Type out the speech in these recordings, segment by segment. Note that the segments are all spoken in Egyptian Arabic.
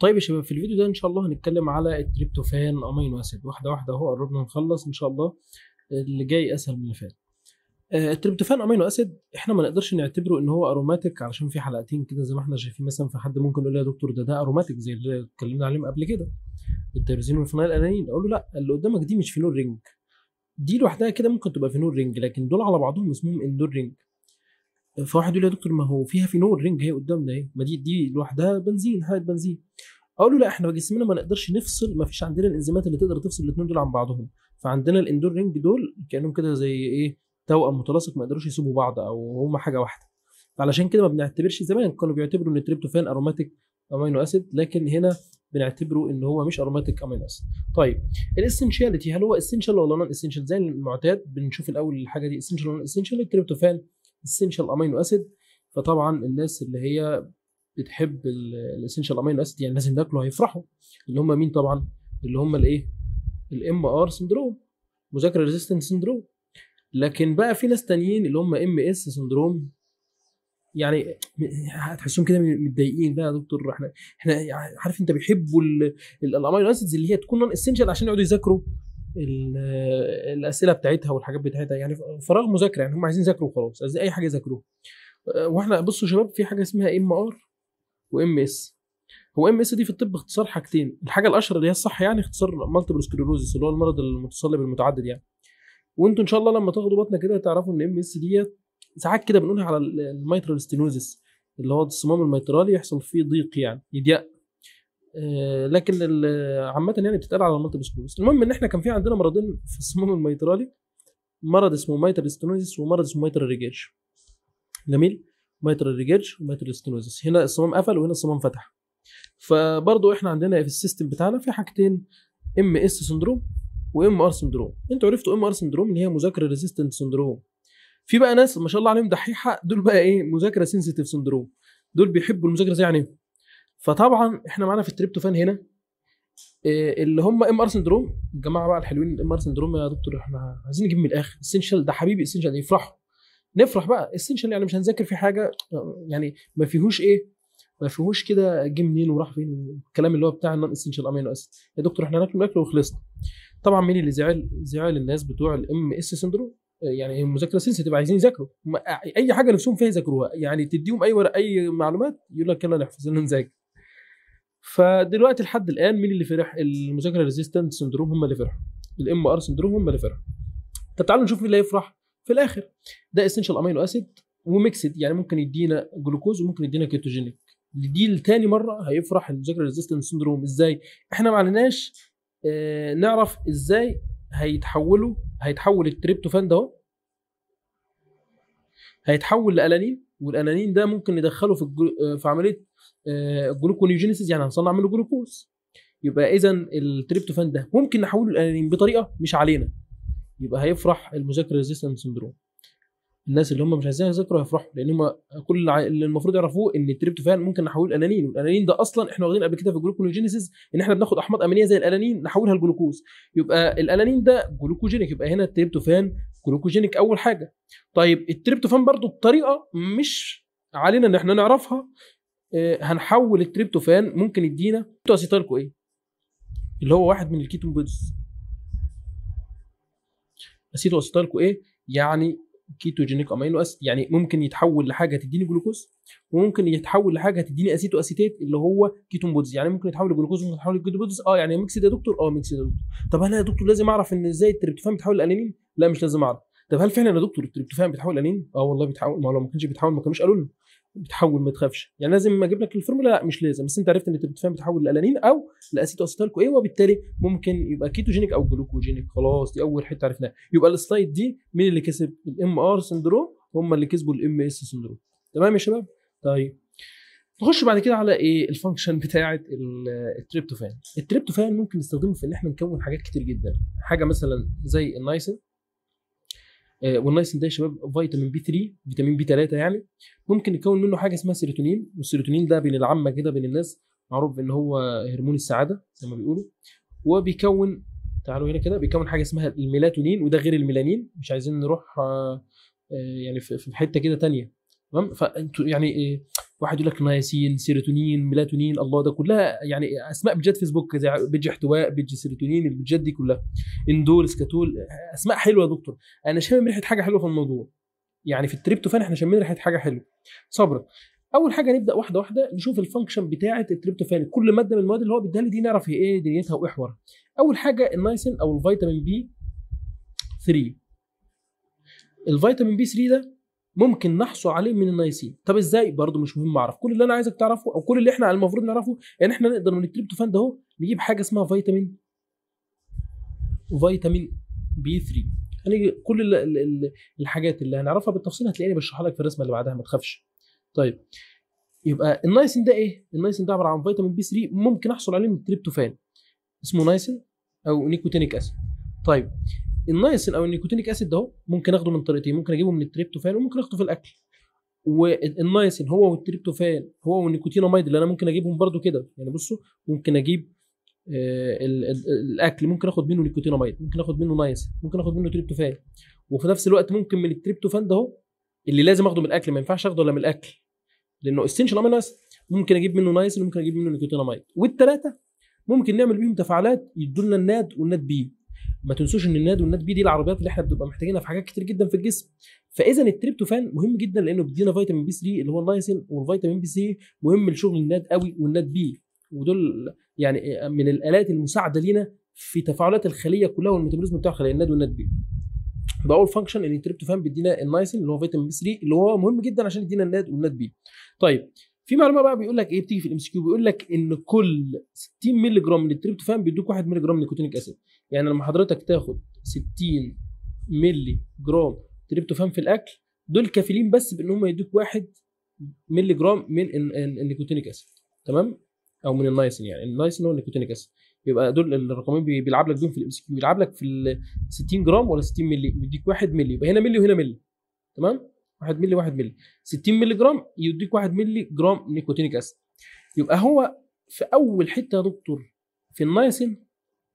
طيب يا شباب في الفيديو ده ان شاء الله هنتكلم على التريبتوفان امينو اسيد واحده واحده اهو قربنا نخلص ان شاء الله اللي جاي اسهل من اللي فات آه، التريبتوفان امينو اسيد احنا ما نقدرش نعتبره ان هو اروماتيك علشان في حلقتين كده زي ما احنا شايفين مثلا في حد ممكن يقول لي يا دكتور ده ده اروماتيك زي اللي اتكلمنا عليهم قبل كده التيرزين والفينال الانانين اقول له لا اللي قدامك دي مش فينول رينج دي لوحدها كده ممكن تبقى فينول رينج لكن دول على بعضهم اسمهم اندور رينج فواحد يقول لي يا دكتور ما هو فيها فينول رينج اهي قدامنا اهي ما دي دي لوحدها بنزين حاله بنزين اقول له لا احنا جسمنا ما نقدرش نفصل ما فيش عندنا الانزيمات اللي تقدر تفصل الاثنين دول عن بعضهم فعندنا الاندور رينج دول كانهم كده زي ايه توأم متلاصق ما يقدروش يسيبوا بعض او هما حاجه واحده علشان كده ما بنعتبرش زمان كانوا بيعتبروا ان التريبتوفان اروماتيك امينو اسيد لكن هنا بنعتبره ان هو مش اروماتيك امينو اسيد طيب الاسنشاليتي هل هو اسنشال ولا نون اسنشال زي المعتاد بنشوف الاول الحاجه دي اسنشال ولا نون اسنشال التريبتوفان اسنشال امينو اسيد فطبعا الناس اللي هي بتحب الاسنشال امينو اسيد يعني الناس اللي بياكلوا هيفرحوا اللي هم مين طبعا اللي هم الايه الام ار سندروم مذاكره ريزيستنت سندروم لكن بقى في ناس تانيين اللي هم ام اس سندروم يعني هتحسهم كده متضايقين بقى يا دكتور احنا احنا يعني عارف انت بيحبوا الامينو اسيدز اللي هي تكون نون اسينشال عشان يقعدوا يذاكروا الاسئله بتاعتها والحاجات بتاعتها يعني فراغ مذاكره يعني هم عايزين يذاكروا وخلاص عايزين اي حاجه يذاكروها واحنا بصوا يا شباب في حاجه اسمها ام ار وام اس هو ام اس دي في الطب اختصار حاجتين الحاجه الاشهر اللي هي الصح يعني اختصار مالتيبل سكليروزس اللي هو المرض المتصلب المتعدد يعني وانتوا ان شاء الله لما تاخدوا بطنه كده تعرفوا ان ام اس ديت ساعات كده بنقولها على الميترال ستينوزس اللي هو الصمام الميترالي يحصل فيه ضيق يعني يضيق آه لكن عامة يعني بتتقال على المالتيبل سكليروزس المهم ان احنا كان في عندنا مرضين في الصمام الميترالي مرض اسمه ميترال ستينوزس ومرض اسمه ميترال ريجيرج جميل ميترال ريجيرج وميترال ستينوزس هنا الصمام قفل وهنا الصمام فتح فبرضه احنا عندنا في السيستم بتاعنا في حاجتين ام اس سندروم وام ار سندروم انتوا عرفتوا ام ار سندروم اللي هي مذاكره ريزيستنت سندروم في بقى ناس ما شاء الله عليهم دحيحه دول بقى ايه مذاكره سنسيتيف سندروم دول بيحبوا المذاكره زي يعني فطبعا احنا معانا في التريبتوفان هنا إيه اللي هم ام ار سندروم الجماعه بقى الحلوين الام ار سندروم يا دكتور احنا عايزين نجيب من الاخر اسينشال ده حبيبي اسينشال يفرحوا نفرح بقى اسينشال يعني مش هنذاكر في حاجه يعني ما فيهوش ايه ما فيهوش كده جه منين وراح فين الكلام اللي هو بتاع النون اسينشال امينو اسيد يا دكتور احنا هناكل ناكله وخلصنا طبعا مين اللي زعل زعل الناس بتوع الام اس سندروم يعني المذاكره سنسيتيف عايزين يذاكروا اي حاجه نفسهم فيها يذاكروها يعني تديهم اي ورق اي معلومات يقول لك يلا نحفظ يلا نذاكر فدلوقتي لحد الان مين اللي فرح المذاكره ريزيستنت سندروم هم اللي فرحوا الام ار سندروم هم اللي فرحوا طب تعالوا نشوف مين اللي هيفرح في الاخر ده اسينشال امينو اسيد وميكسد يعني ممكن يدينا جلوكوز وممكن يدينا كيتوجينيك دي لتاني مره هيفرح المذاكره ريزيستنت سندروم ازاي احنا ما عليناش اه نعرف ازاي هيتحولوا هيتحول التريبتوفان ده هيتحول لالانين والالانين ده ممكن ندخله في في عمليه الجلوكونيوجينيسيس يعني هنصنع منه جلوكوز يبقى اذا التريبتوفان ده ممكن نحوله لالانين بطريقه مش علينا يبقى هيفرح المذاكره ريزيستنت سندروم الناس اللي هم مش عايزين يذاكروا هيفرحوا لان هم كل اللي المفروض يعرفوه ان التريبتوفان ممكن نحوله لالانين والالانين ده اصلا احنا واخدين قبل كده في الجلوكونيوجينيسيس ان احنا بناخد احماض امينيه زي الالانين نحولها لجلوكوز يبقى الالانين ده جلوكوجينيك يبقى هنا التريبتوفان جلوكوجينيك اول حاجه طيب التريبتوفان برضو بطريقه مش علينا ان احنا نعرفها اه هنحول التريبتوفان ممكن يدينا اسيتال كو ايه اللي هو واحد من الكيتون بودز اسيتو اسيتال كو ايه يعني كيتوجينيك امينو اسيد يعني ممكن يتحول لحاجه تديني جلوكوز وممكن يتحول لحاجه تديني اسيتو اسيتات اللي هو كيتون بودز يعني ممكن يتحول لجلوكوز وممكن يتحول لكيتون بودز اه يعني ميكس ده يا دكتور اه ميكس ده يا دكتور طب انا يا دكتور لازم اعرف ان ازاي التريبتوفان بيتحول لالانين لا مش لازم اعرف طب هل فعلا يا دكتور التريبتوفان بيتحول لالانين اه والله بيتحول ما هو لو ما كانش بيتحول ما كانوش قالوا لنا بيتحول ما تخافش يعني لازم اجيب لك الفورمولا لا مش لازم بس انت عرفت ان التريبتوفان بيتحول لالانين او لاسيتو اسيتال كو ايه وبالتالي ممكن يبقى كيتوجينيك او جلوكوجينيك خلاص دي اول حته عرفناها يبقى السلايد دي مين اللي كسب الام ار سندروم هم اللي كسبوا الام اس سندروم تمام يا شباب طيب نخش بعد كده على ايه الفانكشن بتاعه التريبتوفان التريبتوفان ممكن نستخدمه في ان احنا نكون حاجات كتير جدا حاجه مثلا زي النايسين آه والنايسين ده يا شباب فيتامين بي 3 فيتامين بي 3 يعني ممكن نكون منه حاجه اسمها سيروتونين والسيروتونين ده بين العامه كده بين الناس معروف ان هو هرمون السعاده زي ما بيقولوا وبيكون تعالوا هنا كده بيكون حاجه اسمها الميلاتونين وده غير الميلانين مش عايزين نروح آه يعني في حته كده تانية تمام فانتوا يعني إيه واحد يقول لك نياسين سيروتونين ميلاتونين الله ده كلها يعني اسماء بيجات فيسبوك زي بيج احتواء بيج سيروتونين البيجات دي كلها اندول سكاتول اسماء حلوه يا دكتور انا شامم ريحه حاجه حلوه في الموضوع يعني في التريبتوفان احنا شامين ريحه حاجه حلوه صبرا اول حاجه نبدا واحده واحده نشوف الفانكشن بتاعه التريبتوفان كل ماده من المواد اللي هو بيديها لي دي نعرف هي ايه دنيتها وايه حوارها اول حاجه النايسين او الفيتامين بي 3 الفيتامين بي 3 ده ممكن نحصل عليه من النياسين طب ازاي برضه مش مهم اعرف كل اللي انا عايزك تعرفه او كل اللي احنا المفروض نعرفه ان احنا نقدر من التريبتوفان ده اهو نجيب حاجه اسمها فيتامين فيتامين بي 3 هنيجي كل ال ال ال الحاجات اللي هنعرفها بالتفصيل هتلاقيني بشرحها لك في الرسمه اللي بعدها ما تخافش طيب يبقى النايسين ده ايه النايسين ده عباره عن فيتامين بي 3 ممكن احصل عليه من التريبتوفان اسمه نايسين او نيكوتينيك اسيد طيب النايسين او النيكوتينيك اسيد ده هو ممكن اخده من طريقتين ممكن اجيبه من التريبتوفان وممكن اخده في الاكل والنايسين هو والتريبتوفان هو والنيكوتيناميد اللي انا ممكن اجيبهم برده كده يعني بصوا ممكن اجيب آه ال ال الاكل ممكن اخد منه نيكوتيناميد ممكن اخد منه نايسين ممكن اخد منه تريبتوفان وفي نفس الوقت ممكن من التريبتوفان ده هو اللي لازم اخده من الاكل ما ينفعش اخده الا من الاكل لانه اسينشال امينو اسيد ممكن اجيب منه نايسين وممكن اجيب منه نيكوتيناميد والثلاثه ممكن نعمل بيهم تفاعلات يدوا لنا الناد والناد بي ما تنسوش ان الناد والناد بي دي العربيات اللي احنا بنبقى محتاجينها في حاجات كتير جدا في الجسم فاذا التريبتوفان مهم جدا لانه بيدينا فيتامين بي 3 اللي هو النايسين والفيتامين بي 3 مهم لشغل الناد قوي والناد بي ودول يعني من الالات المساعده لينا في تفاعلات الخليه كلها والميتابوليزم بتاع الخليه الناد والناد بي يبقى اول فانكشن ان التريبتوفان بيدينا النايسين اللي هو فيتامين بي 3 اللي هو مهم جدا عشان يدينا الناد والناد بي طيب في معلومه بقى بيقول لك ايه بتيجي في الام سي كيو بيقول لك ان كل 60 مللي جرام من التريبتوفان بيدوك 1 مللي جرام نيكوتينيك اسيد يعني لما حضرتك تاخد 60 مللي جرام تريبتوفان في الاكل دول كافيين بس بان هم يدوك 1 مللي جرام من النيكوتينيك اسيد تمام او من النايسين يعني النايسين هو النيكوتينيك اسيد يبقى دول الرقمين بيلعب لك بيهم في الام سي كيو بيلعب لك في ال 60 جرام ولا 60 مللي بيديك 1 مللي يبقى هنا مللي وهنا مللي تمام 1 مللي 1 مللي 60 مللي جرام يديك 1 مللي جرام نيكوتينيك اسيد يبقى هو في اول حته يا دكتور في النايسين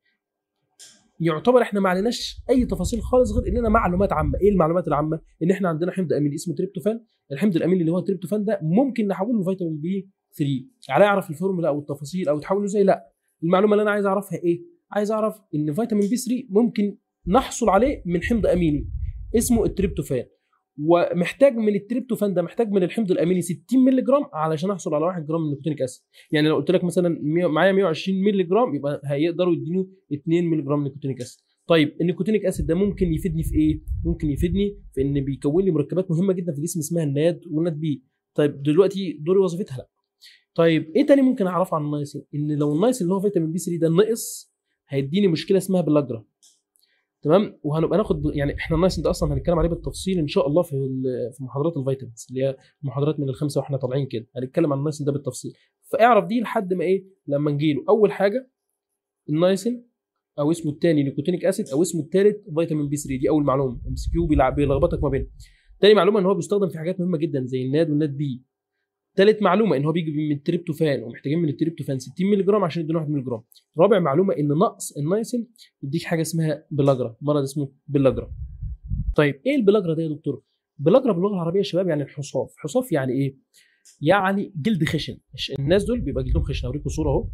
يعتبر احنا ما عليناش اي تفاصيل خالص غير اننا معلومات عامه ايه المعلومات العامه ان احنا عندنا حمض اميني اسمه تريبتوفان الحمض الاميني اللي هو التريبتوفان ده ممكن نحوله لفيتامين بي 3 على اعرف الفورمولا او التفاصيل او تحوله زي لا المعلومه اللي انا عايز اعرفها ايه عايز اعرف ان فيتامين بي 3 ممكن نحصل عليه من حمض اميني اسمه التريبتوفان ومحتاج من التريبتوفان ده محتاج من الحمض الاميني 60 مللي جرام علشان احصل على 1 جرام من النيكوتينيك اسيد يعني لو قلت لك مثلا معايا 120 مللي جرام يبقى هيقدروا يدينوا 2 مللي جرام نيكوتينيك اسيد طيب النيكوتينيك اسيد ده ممكن يفيدني في ايه ممكن يفيدني في ان بيكون لي مركبات مهمه جدا في الجسم اسمها الناد والناد بي طيب دلوقتي دوري وظيفتها لا طيب ايه تاني ممكن اعرفه عن النايسين ان لو النايسين اللي هو فيتامين بي 3 ده نقص هيديني مشكله اسمها بلاجرا تمام وهنبقى ناخد يعني احنا النايسين ده اصلا هنتكلم عليه بالتفصيل ان شاء الله في في محاضرات الفيتامينز اللي هي محاضرات من الخمسه واحنا طالعين كده هنتكلم عن النايسين ده بالتفصيل فاعرف دي لحد ما ايه لما نجيله اول حاجه النايسين او اسمه الثاني نيكوتينيك اسيد او اسمه الثالث فيتامين بي 3 دي اول معلومه ام سي كيو بيلخبطك ما بينهم تاني معلومه ان هو بيستخدم في حاجات مهمه جدا زي الناد والناد بي ثالث معلومه ان هو بيجي من التريبتوفان ومحتاجين من التريبتوفان 60 مللي جرام عشان يدينا 1 مللي جرام رابع معلومه ان نقص النايسين يديك حاجه اسمها بلاجرا مرض اسمه بلاجرا طيب ايه البلاجرا ده يا دكتور بلاجرا باللغه العربيه يا شباب يعني الحصاف حصاف يعني ايه يعني جلد خشن الناس دول بيبقى جلدهم خشن اوريكم صوره اهو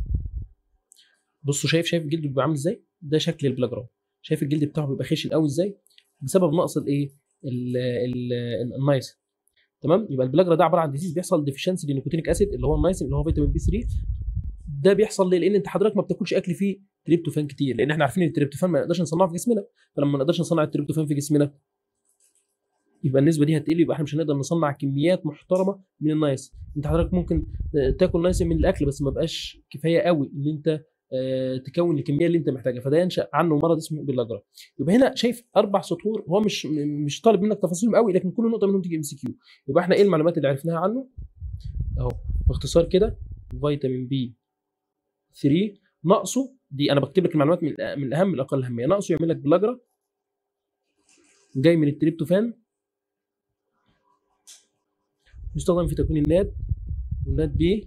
بصوا شايف شايف الجلد بيبقى عامل ازاي ده شكل البلاجرا شايف الجلد بتاعه بيبقى خشن قوي ازاي بسبب نقص الايه النايسين تمام يبقى البلاجرا ده عباره عن ديزيز بيحصل ديفيشنسي للنيكوتينيك اسيد اللي هو النايسين اللي هو فيتامين بي 3 ده بيحصل ليه؟ لان انت حضرتك ما بتاكلش اكل فيه تريبتوفان كتير لان احنا عارفين ان التريبتوفان ما نقدرش نصنعه في جسمنا فلما ما نقدرش نصنع التريبتوفان في جسمنا يبقى النسبه دي هتقل يبقى احنا مش هنقدر نصنع كميات محترمه من النايس انت حضرتك ممكن تاكل نايسين من الاكل بس ما بقاش كفايه قوي ان انت تكون الكميه اللي انت محتاجها فده ينشا عنه مرض اسمه بلاجرا يبقى هنا شايف اربع سطور هو مش مش طالب منك تفاصيلهم قوي لكن كل نقطه منهم تيجي ام سي كيو يبقى احنا ايه المعلومات اللي عرفناها عنه اهو باختصار كده فيتامين بي 3 نقصه دي انا بكتب لك المعلومات من من الاهم للاقل اهميه نقصه يعمل لك بلاجرا جاي من التريبتوفان يستخدم في تكوين الناد والناد بي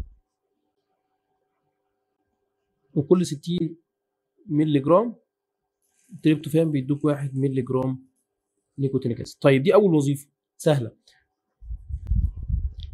وكل 60 مللي جرام تريبتوفان بيدوك 1 مللي جرام نيكوتينيك اسيد طيب دي اول وظيفه سهله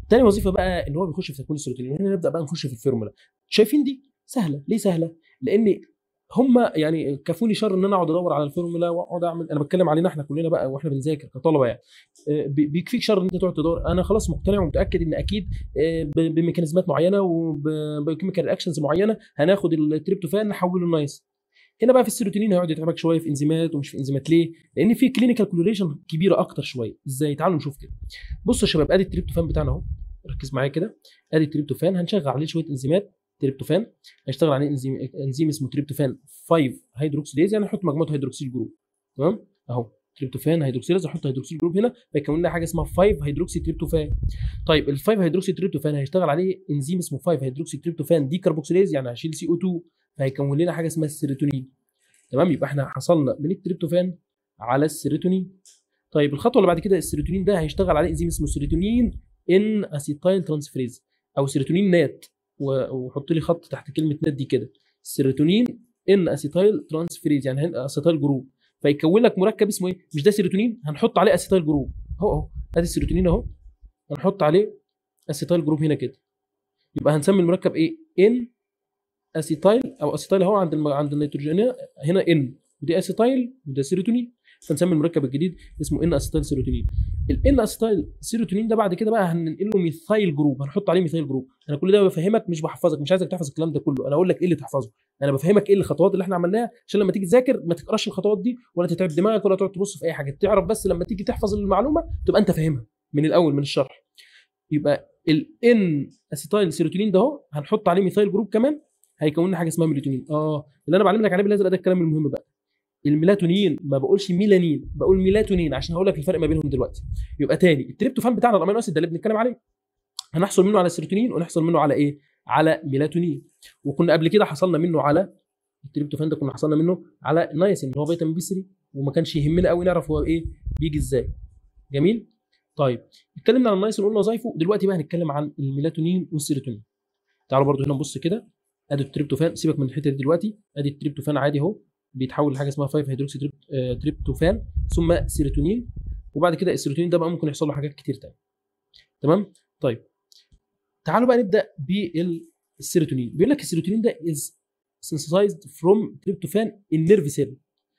تاني وظيفه بقى ان هو بيخش في تكوين السيروتونين وهنا نبدا بقى نخش في الفورمولا شايفين دي سهله ليه سهله لان هم يعني كفوني شر ان انا اقعد ادور على الفورمولا واقعد اعمل انا بتكلم علينا احنا كلنا بقى واحنا بنذاكر كطلبه يعني آه، بي- بيكفيك شر ان انت تقعد تدور انا خلاص مقتنع ومتاكد ان اكيد آه، ب- بميكانيزمات معينه وبكيميكال رياكشنز معينه هناخد التريبتوفان نحوله لنايس هنا بقى في السيروتونين هيقعد يتعبك شويه في انزيمات ومش في انزيمات ليه؟ لان في كلينيكال كولوريشن كبيره اكتر شويه ازاي؟ تعالوا نشوف كده بصوا يا شباب ادي التريبتوفان بتاعنا اهو ركز معايا كده ادي التريبتوفان هنشغل عليه شويه انزيمات تريبتوفان هيشتغل عليه انزيم انزيم اسمه تريبتوفان 5 هيدروكسيديز يعني نحط مجموعه هيدروكسيل جروب تمام اهو تريبتوفان هيدروكسيليز احط هيدروكسيل جروب هنا فيكون لنا حاجه اسمها 5 هيدروكسي تريبتوفان طيب ال 5 هيدروكسي تريبتوفان هيشتغل عليه انزيم اسمه 5 هيدروكسي تريبتوفان دي كربوكسيليز يعني هيشيل سي او 2 فهيكون لنا حاجه اسمها السيروتونين تمام يبقى احنا حصلنا من التريبتوفان على السيروتونين طيب الخطوه اللي بعد كده السيروتونين ده هيشتغل عليه انزيم اسمه سيروتونين ان اسيتايل ترانسفريز او سيروتونين نات و- وحط لي خط تحت كلمه نات دي كده سيروتونين ان اسيتايل ترانسفريز يعني هنا اسيتايل جروب فيكون لك مركب اسمه ايه مش ده سيروتونين هنحط عليه اسيتايل جروب اهو اهو ادي السيروتونين اهو هنحط عليه اسيتايل جروب هنا كده يبقى هنسمي المركب ايه ان اسيتايل او اسيتايل اهو عند الم... عند النيتروجين هنا ان ودي اسيتايل وده سيروتونين فنسمي المركب الجديد اسمه ان اسيتايل سيروتونين الان اسيتايل سيروتونين ده بعد كده بقى هننقل له ميثايل جروب هنحط عليه ميثايل جروب انا كل ده بفهمك مش بحفظك مش عايزك تحفظ الكلام ده كله انا اقول لك ايه اللي تحفظه انا بفهمك ايه الخطوات اللي احنا عملناها عشان لما تيجي تذاكر ما تقراش الخطوات دي ولا تتعب دماغك ولا تقعد تبص في اي حاجه تعرف بس لما تيجي تحفظ المعلومه تبقى انت فاهمها من الاول من الشرح يبقى الان اسيتايل سيروتونين ده اهو هنحط عليه ميثايل جروب كمان هيكون لنا حاجه اسمها ميلاتونين اه اللي انا بعلم لك عليه بالازرق ده الكلام المهم بقى الميلاتونين ما بقولش ميلانين بقول ميلاتونين عشان هقول لك الفرق ما بينهم دلوقتي يبقى تاني التريبتوفان بتاعنا الامينو اسيد ده اللي بنتكلم عليه هنحصل منه على السيروتونين ونحصل منه على ايه على ميلاتونين وكنا قبل كده حصلنا منه على التريبتوفان ده كنا حصلنا منه على نايسين اللي هو فيتامين بي 3 وما كانش يهمنا قوي نعرف هو ايه بيجي ازاي جميل طيب اتكلمنا عن النايسين وقلنا وظايفه دلوقتي بقى هنتكلم عن الميلاتونين والسيروتونين تعالوا برضو هنا نبص كده ادي التريبتوفان سيبك من الحته دي دلوقتي ادي التريبتوفان عادي اهو بيتحول لحاجه اسمها 5 هيدروكسي تريب- آه، تريبتوفان ثم سيروتونين وبعد كده السيروتونين ده بقى ممكن يحصل له حاجات كتير تاني تمام طيب تعالوا بقى نبدا بالسيروتونين بيقول لك السيروتونين ده is synthesized from tryptophan in nerve cell